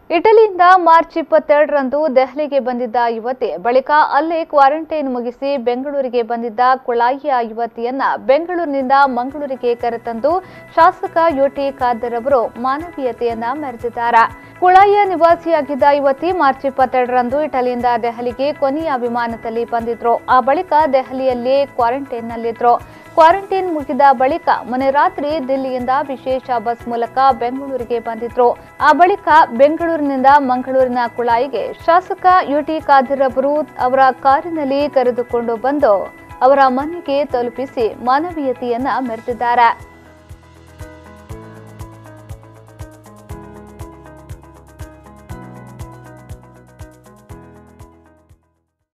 ಇಟಲಿಯಿಂದ March ಇಪ್ಪತ್ತೆರಡರಂದು ದೆಹಲಿಗೆ ಬಂದಿದ್ದ ಯುವತಿ ಬಳಿಕ ಅಲ್ಲೇ ಕ್ವಾರಂಟೈನ್ ಮುಗಿಸಿ ಬೆಂಗಳೂರಿಗೆ ಬಂದಿದ್ದ ಕುಳಾಯಿಯ ಯುವತಿಯನ್ನ ಬೆಂಗಳೂರಿನಿಂದ ಮಂಗಳೂರಿಗೆ ಕರೆತಂದು ಶಾಸಕ ಯುಟಿ ಖಾದರ್ ಅವರು ಮಾನವೀಯತೆಯನ್ನ ಮೆರೆದಿದ್ದಾರೆ ಕುಳಾಯಿಯ ನಿವಾಸಿಯಾಗಿದ್ದ ಯುವತಿ ಮಾರ್ಚ್ ಇಪ್ಪತ್ತೆರಡರಂದು ಇಟಲಿಯಿಂದ ದೆಹಲಿಗೆ ಕೊನೆಯ ವಿಮಾನದಲ್ಲಿ ಬಂದಿದ್ರು ಆ ಬಳಿಕ ದೆಹಲಿಯಲ್ಲಿ ಕ್ವಾರಂಟೈನ್ನಲ್ಲಿದ್ರು ಕ್ವಾರಂಟೈನ್ ಮುಗಿದ ಬಳಿಕ ಮೊನ್ನೆ ರಾತ್ರಿ ದಿಲ್ಲಿಯಿಂದ ವಿಶೇಷ ಬಸ್ ಮೂಲಕ ಬೆಂಗಳೂರಿಗೆ ಬಂದಿದ್ರು ಆ ಬಳಿಕ ಬೆಂಗಳೂರಿನಿಂದ ಮಂಗಳೂರಿನ ಕುಳಾಯಿಗೆ ಶಾಸಕ ಯುಟಿ ಖಾದರ್ ಅವರು ಅವರ ಕಾರಿನಲ್ಲಿ ಕರೆದುಕೊಂಡು ಬಂದು ಅವರ ಮನೆಗೆ ತಲುಪಿಸಿ ಮಾನವೀಯತೆಯನ್ನ ಮೆರೆದಿದ್ದಾರೆ